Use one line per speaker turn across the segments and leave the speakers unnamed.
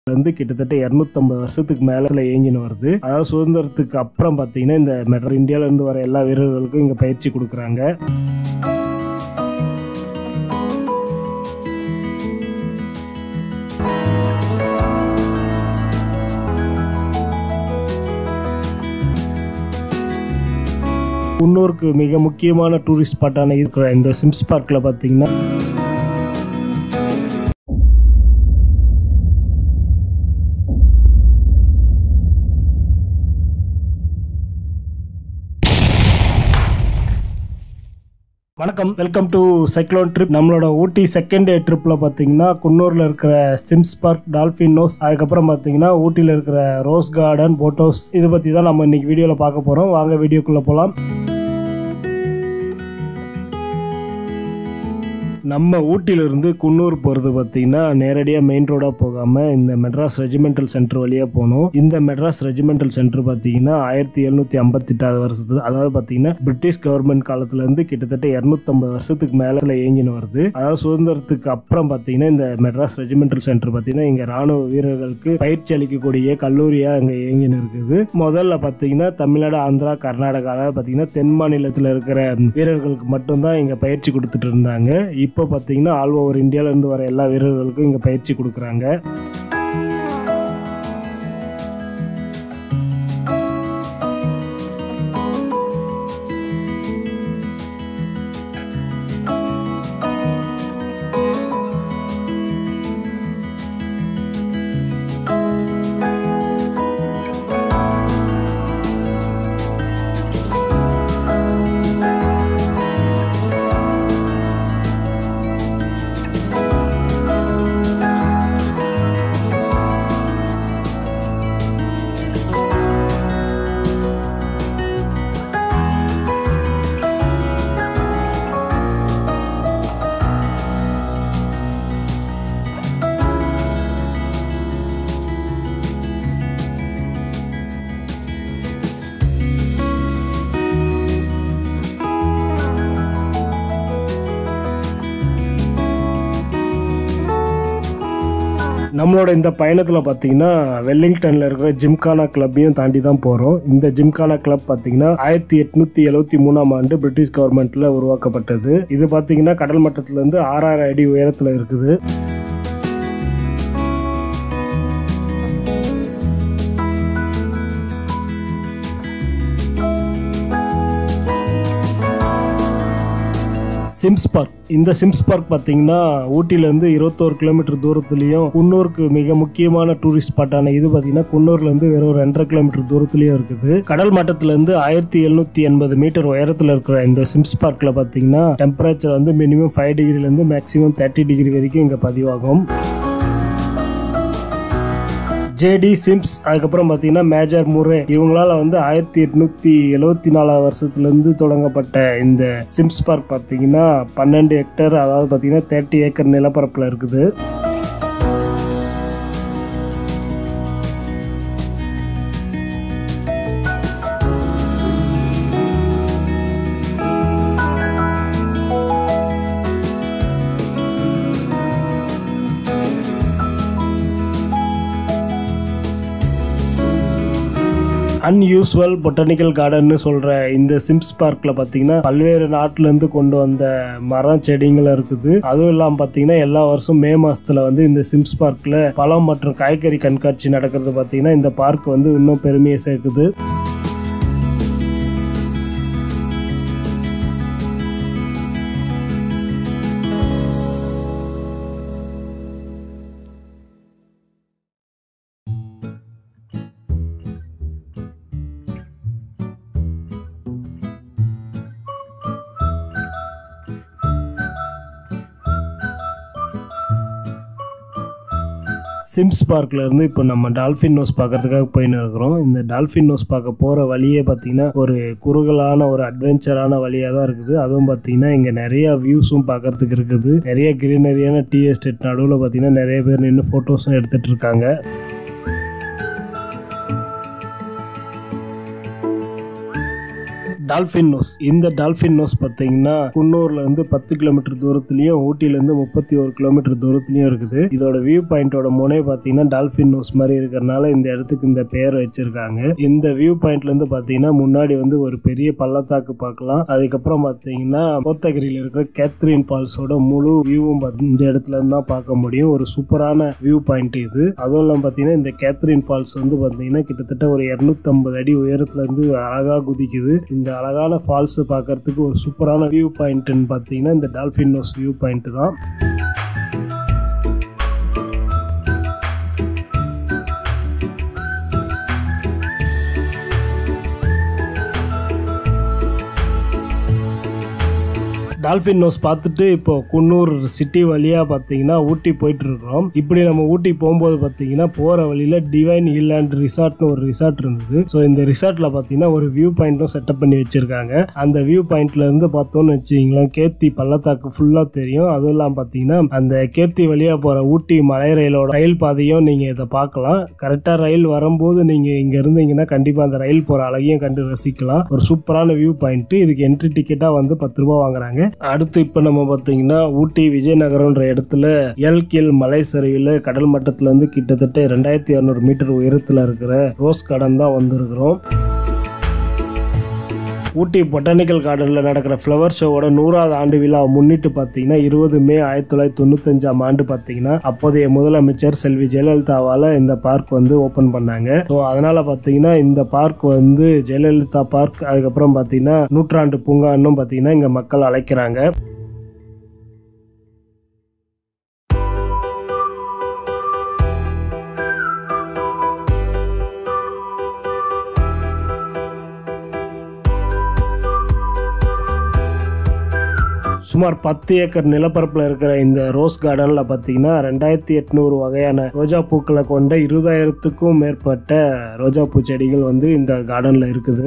வந்து கிட்டத்தட்ட இரநூத்தம்பது வருஷத்துக்கு மேல இயங்கின்னு வருது அதாவது சுதந்திரத்துக்கு அப்புறம் பார்த்தீங்கன்னா இந்த மெட்ரோ இந்தியால இருந்து வர எல்லா வீரர்களுக்கும் இங்க பயிற்சி கொடுக்குறாங்க குன்னூருக்கு மிக முக்கியமான டூரிஸ்ட் ஸ்பாட்டான இருக்கிற இந்த சிம்ஸ் பார்க்கில் பார்த்தீங்கன்னா வணக்கம் வெல்கம் டு சைக்ளோன் ட்ரிப் நம்மளோட ஊட்டி செகண்ட் டே ட்ரிப்பில் பார்த்தீங்கன்னா குன்னூரில் இருக்கிற சிம்ஸ் பார்க் டால்ஃபின் நோஸ் அதுக்கப்புறம் பார்த்தீங்கன்னா ஊட்டியில் இருக்கிற ரோஸ் கார்டன் போட் ஹவுஸ் இதை பற்றி தான் நம்ம இன்னைக்கு வீடியோவில் பார்க்க போகிறோம் வாங்க வீடியோக்குள்ளே போகலாம் நம்ம ஊட்டியிலிருந்து குன்னூர் போகிறது பார்த்தீங்கன்னா நேரடியாக மெயின் ரோடாக போகாமல் இந்த மெட்ராஸ் ரெஜிமெண்டல் சென்டர் வழியாக போகணும் இந்த மெட்ராஸ் ரெஜிமெண்டல் சென்டர் பார்த்தீங்கன்னா ஆயிரத்தி எழுநூற்றி ஐம்பத்தெட்டாவது வருஷத்து அதாவது பார்த்தீங்கன்னா பிரிட்டிஷ் கவர்மெண்ட் காலத்துலேருந்து கிட்டத்தட்ட இரநூத்தம்பது வருஷத்துக்கு மேலே இயங்கின்னு வருது அதாவது சுதந்திரத்துக்கு அப்புறம் பார்த்தீங்கன்னா இந்த மெட்ராஸ் ரெஜிமெண்டல் சென்டர் பார்த்தீங்கன்னா இங்கே ராணுவ வீரர்களுக்கு பயிற்சி அளிக்கக்கூடிய கல்லூரியாக இங்கே இயங்கின்னு இருக்குது முதல்ல பார்த்தீங்கன்னா தமிழ்நாடு ஆந்திரா கர்நாடகா அதாவது பார்த்தீங்கன்னா தென் மாநிலத்தில் இருக்கிற வீரர்களுக்கு மட்டும்தான் இங்கே பயிற்சி கொடுத்துட்டு இருந்தாங்க இப்போ பார்த்தீங்கன்னா ஆல் ஓவர் இந்தியாவிலேருந்து வர எல்லா வீரர்களுக்கும் இங்கே பயிற்சி கொடுக்குறாங்க நம்மளோட இந்த பயணத்தில் பார்த்தீங்கன்னா வெல்லிங்டனில் இருக்கிற ஜிம்கானா கிளப்பையும் தாண்டி தான் போகிறோம் இந்த ஜிம்கானா கிளப் பார்த்தீங்கன்னா ஆயிரத்தி எட்நூற்றி எழுபத்தி மூணாம் ஆண்டு பிரிட்டிஷ் கவர்மெண்ட்டில் உருவாக்கப்பட்டது இது பார்த்தீங்கன்னா கடல் மட்டத்திலேருந்து ஆறாயிரம் அடி உயரத்தில் இருக்குது சிம்ஸ் பார்க் இந்த சிம்ஸ் பார்க் பார்த்தீங்கன்னா ஊட்டிலேருந்து இருபத்தோரு கிலோமீட்டர் தூரத்துலையும் குன்னூருக்கு மிக முக்கியமான டூரிஸ்ட் ஸ்பாட்டான இது பார்த்தீங்கன்னா குன்னூர்லேருந்து வெறும் ரெண்டரை கிலோமீட்டர் தூரத்துலையும் இருக்குது கடல் மட்டத்திலேருந்து ஆயிரத்தி எழுநூற்றி எண்பது மீட்டர் உயரத்தில் இருக்கிற இந்த சிம்ஸ் பார்க்கில் பார்த்தீங்கன்னா டெம்பரேச்சர் வந்து மினிமம் ஃபைவ் டிகிரிலேருந்து மேக்ஸிமம் தேர்ட்டி டிகிரி வரைக்கும் இங்கே பதிவாகும் ஜேடி சிம்ஸ் அதுக்கப்புறம் பார்த்தீங்கன்னா மேஜர் முரே இவங்களால வந்து ஆயிரத்தி எட்நூத்தி எழுவத்தி நாலாவது வருஷத்துலேருந்து தொடங்கப்பட்ட இந்த சிம்ஸ் பார்க் பார்த்தீங்கன்னா பன்னெண்டு ஹெக்டர் அதாவது பார்த்தீங்கன்னா தேர்ட்டி ஏக்கர் நிலப்பரப்பில் இருக்குது அன்யூஸ்வல் பொட்டானிக்கல் கார்டன்னு சொல்கிற இந்த சிம்ஸ் பார்க்கில் பார்த்தீங்கன்னா பல்வேறு நாட்டிலேருந்து கொண்டு வந்த மரம் செடிங்களும் இருக்குது அதுவும் இல்லாமல் பார்த்தீங்கன்னா எல்லா வருஷம் மே மாதத்தில் வந்து இந்த சிம்ஸ் பார்க்கில் பழம் மற்றும் காய்கறி கண்காட்சி நடக்கிறது பார்த்தீங்கன்னா இந்த பார்க் வந்து இன்னும் பெருமையை சேர்க்குது சிம்ஸ் பார்க்ல இருந்து இப்போ நம்ம டால்ஃபின் நோஸ் பார்க்கறதுக்காக போயின்னு இருக்கிறோம் இந்த டால்ஃபின் நோஸ் பார்க்க போகிற வழியே பார்த்தீங்கன்னா ஒரு குறுகலான ஒரு அட்வென்ச்சரான வழியாக தான் இருக்குது அதுவும் பார்த்தீங்கன்னா இங்கே நிறைய வியூஸும் பார்க்கறதுக்கு இருக்குது நிறைய கிரீனரியான டீ எஸ்டேட் நடுவில் பார்த்தீங்கன்னா நிறைய பேர் நின்று ஃபோட்டோஸும் எடுத்துட்டு இருக்காங்க டால்ஃபின் நோஸ் இந்த டால்ஃபின் நோஸ் பார்த்தீங்கன்னா குன்னூர்ல இருந்து பத்து கிலோமீட்டர் தூரத்துலயும் ஊட்டில இருந்து முப்பத்தி ஒரு கிலோமீட்டர் தூரத்துலயும் இருக்குது இதோட வியூ பாயிண்டோட முனை பார்த்தீங்கன்னா டால்ஃபின் நோஸ் மாதிரி இருக்கிறனால இந்த இடத்துக்கு இந்த பெயர் வச்சிருக்காங்க இந்த வியூ பாயிண்ட்ல இருந்து பார்த்தீங்கன்னா முன்னாடி வந்து ஒரு பெரிய பள்ளத்தாக்கு பார்க்கலாம் அதுக்கப்புறம் பார்த்தீங்கன்னா கோத்தகிரியில் இருக்கிற கேத்ரின் ஃபால்ஸோட முழு வியூவும் இந்த இடத்துல இருந்து தான் பார்க்க முடியும் ஒரு சூப்பரான வியூ பாயிண்ட் இது அதுவும் இல்லாமல் பார்த்தீங்கன்னா இந்த கேத்ரின் ஃபால்ஸ் வந்து பார்த்தீங்கன்னா கிட்டத்தட்ட ஒரு இரநூத்தம்பது அடி உயரத்துல இருந்து அழகா குதிக்குது இந்த அழகான ஃபால்ஸ் பார்க்கறதுக்கு ஒரு சூப்பரான வியூ பாயிண்ட்னு பார்த்தீங்கன்னா இந்த டால்ஃபின் நோஸ் வியூ பாயிண்ட் தான் டால்ஃபின் நோஸ் பார்த்துட்டு இப்போ குன்னூர் சிட்டி வழியா பார்த்தீங்கன்னா ஊட்டி போயிட்டு இருக்கிறோம் இப்படி நம்ம ஊட்டி போகும்போது பார்த்தீங்கன்னா போற வழியில டிவைன் ஹில் ரிசார்ட்னு ஒரு ரிசார்ட் இருந்தது ஸோ இந்த ரிசார்ட்ல பார்த்தீங்கன்னா ஒரு வியூ பாயிண்ட்டும் செட்டப் பண்ணி வச்சிருக்காங்க அந்த வியூ பாயிண்ட்ல இருந்து பார்த்தோம்னு வச்சுங்களேன் கேத்தி பள்ளத்தாக்கு ஃபுல்லா தெரியும் அதுவும் இல்லாமல் பார்த்தீங்கன்னா அந்த கேத்தி வழியா போற ஊட்டி மலை ரயிலோட ரயில் பாதையும் நீங்க இதை பார்க்கலாம் கரெக்டா ரயில் வரும்போது நீங்க இங்க இருந்தீங்கன்னா கண்டிப்பா அந்த ரயில் போற அழகையும் கண்டு ரசிக்கலாம் ஒரு சூப்பரான வியூ பாயிண்ட் இதுக்கு என்ட்ரி டிக்கெட்டா வந்து பத்து ரூபாய் வாங்குறாங்க அடுத்து இப்போ நம்ம பார்த்தீங்கன்னா ஊட்டி விஜயநகரம்ன்ற இடத்துல எல்கில் மலை சரிவில் கடல் மட்டத்துல இருந்து கிட்டத்தட்ட ரெண்டாயிரத்தி இரநூறு மீட்டர் உயரத்தில் இருக்கிற ரோஸ் கார்டன் தான் வந்திருக்கிறோம் ஊட்டி பொட்டானிக்கல் கார்டனில் நடக்கிற ஃப்ளவர் ஷோவோட நூறாவது ஆண்டு விழா முன்னிட்டு பார்த்தீங்கன்னா இருபது மே ஆயிரத்தி தொள்ளாயிரத்தி தொண்ணூத்தஞ்சாம் ஆண்டு பார்த்தீங்கன்னா அப்போதைய முதலமைச்சர் செல்வி ஜெயலலிதாவால் இந்த பார்க் வந்து ஓப்பன் பண்ணாங்க ஸோ அதனால பார்த்தீங்கன்னா இந்த பார்க் வந்து ஜெயலலிதா பார்க் அதுக்கப்புறம் பார்த்தீங்கன்னா நூற்றாண்டு பூங்கான்னும் பார்த்தீங்கன்னா இங்கே மக்கள் அழைக்கிறாங்க சுமார் பத்து ஏக்கர் நிலப்பரப்பில் இருக்கிற இந்த ரோஸ் கார்டனில் பார்த்தீங்கன்னா ரெண்டாயிரத்தி எட்நூறு வகையான ரோஜா பூக்களை கொண்ட இருபதாயிரத்துக்கும் மேற்பட்ட ரோஜா பூ செடிகள் வந்து இந்த கார்டனில் இருக்குது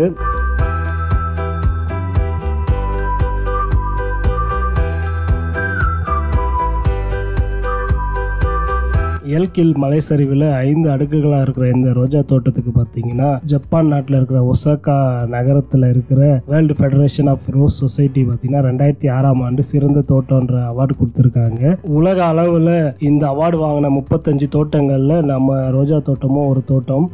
எல்கில் மலை சரிவில் ஐந்து அடுக்குகளாக இருக்கிற இந்த ரோஜா தோட்டத்துக்கு பார்த்தீங்கன்னா ஜப்பான் நாட்டில் இருக்கிற ஒசாக்கா நகரத்தில் இருக்கிற world federation of rose society பார்த்தீங்கன்னா ரெண்டாயிரத்தி ஆறாம் ஆண்டு சிறந்த தோட்டம்ன்ற அவார்டு கொடுத்துருக்காங்க உலக அளவில் இந்த அவார்டு வாங்கின முப்பத்தஞ்சு தோட்டங்களில் நம்ம ரோஜா தோட்டமும் ஒரு தோட்டம்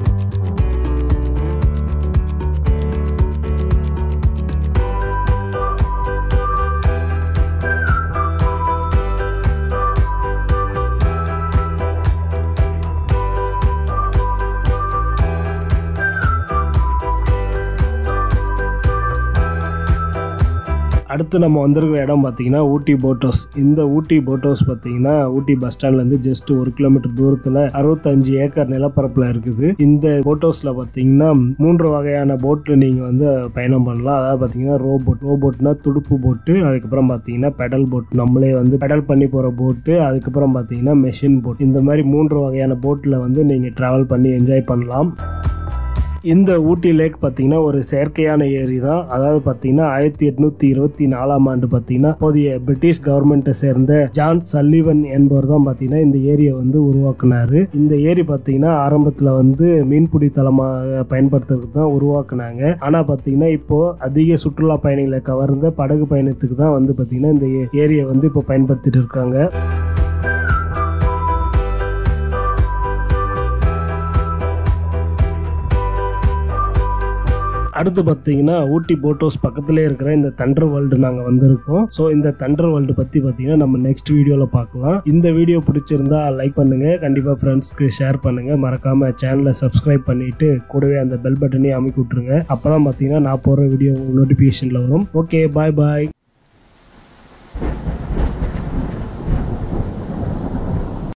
அடுத்து நம்ம வந்திருக்கிற இடம் பார்த்தீங்கன்னா ஊட்டி போட் ஹவுஸ் இந்த ஊட்டி போட் ஹவுஸ் பார்த்தீங்கன்னா ஊட்டி பஸ் ஸ்டாண்ட்லேருந்து ஜஸ்ட் ஒரு கிலோமீட்டர் தூரத்தில் அறுபத்தஞ்சு ஏக்கர் நிலப்பரப்பில் இருக்குது இந்த போட் ஹவுஸில் பார்த்தீங்கன்னா மூன்று வகையான போட்டில் நீங்கள் வந்து பயணம் பண்ணலாம் அதாவது பார்த்தீங்கன்னா ரோ போட் ரோ போட்னா துடுப்பு போட்டு அதுக்கப்புறம் பார்த்தீங்கன்னா பெடல் போட் நம்மளே வந்து பெடல் பண்ணி போகிற போட்டு அதுக்கப்புறம் பார்த்தீங்கன்னா மெஷின் போட் இந்த மாதிரி மூன்று வகையான போட்டில் வந்து நீங்கள் ட்ராவல் பண்ணி என்ஜாய் பண்ணலாம் இந்த ஊட்டி லேக் பார்த்தீங்கன்னா ஒரு செயற்கையான ஏரி தான் அதாவது பார்த்தீங்கன்னா ஆயிரத்தி எட்நூத்தி இருபத்தி நாலாம் ஆண்டு பார்த்தீங்கன்னா போதிய பிரிட்டிஷ் கவர்மெண்ட்டை சேர்ந்த ஜான் சல்லிவன் என்பவர் தான் பார்த்தீங்கன்னா இந்த ஏரியை வந்து உருவாக்குனாரு இந்த ஏரி பார்த்தீங்கன்னா ஆரம்பத்தில் வந்து மீன்பிடி தளமாக பயன்படுத்துறதுக்கு தான் உருவாக்குனாங்க ஆனால் பார்த்தீங்கன்னா இப்போ அதிக சுற்றுலா பயணிகளை கவர்ந்த படகு பயணத்துக்கு தான் வந்து பார்த்தீங்கன்னா இந்த ஏரியை வந்து இப்போ பயன்படுத்திட்டு இருக்காங்க அடுத்து பார்த்தீங்கன்னா ஊட்டி போட் ஹவுஸ் பக்கத்துலேயே இருக்கிற இந்த தண்டர் வேர்ல்டு நாங்கள் வந்திருக்கோம் ஸோ இந்த தண்டர் வேர்ல்டு பற்றி பார்த்தீங்கன்னா நம்ம நெக்ஸ்ட் வீடியோவில் பார்க்கலாம் இந்த வீடியோ பிடிச்சிருந்தா லைக் பண்ணுங்கள் கண்டிப்பாக ஃப்ரெண்ட்ஸ்க்கு ஷேர் பண்ணுங்கள் மறக்காமல் சேனலை சப்ஸ்கிரைப் பண்ணிவிட்டு கூடவே அந்த பெல் பட்டனையும் அமைக்கி விட்ருங்க அப்போ தான் பார்த்தீங்கன்னா நான் போடுற வீடியோ நோட்டிஃபிகேஷனில் வரும் ஓகே பாய் பாய்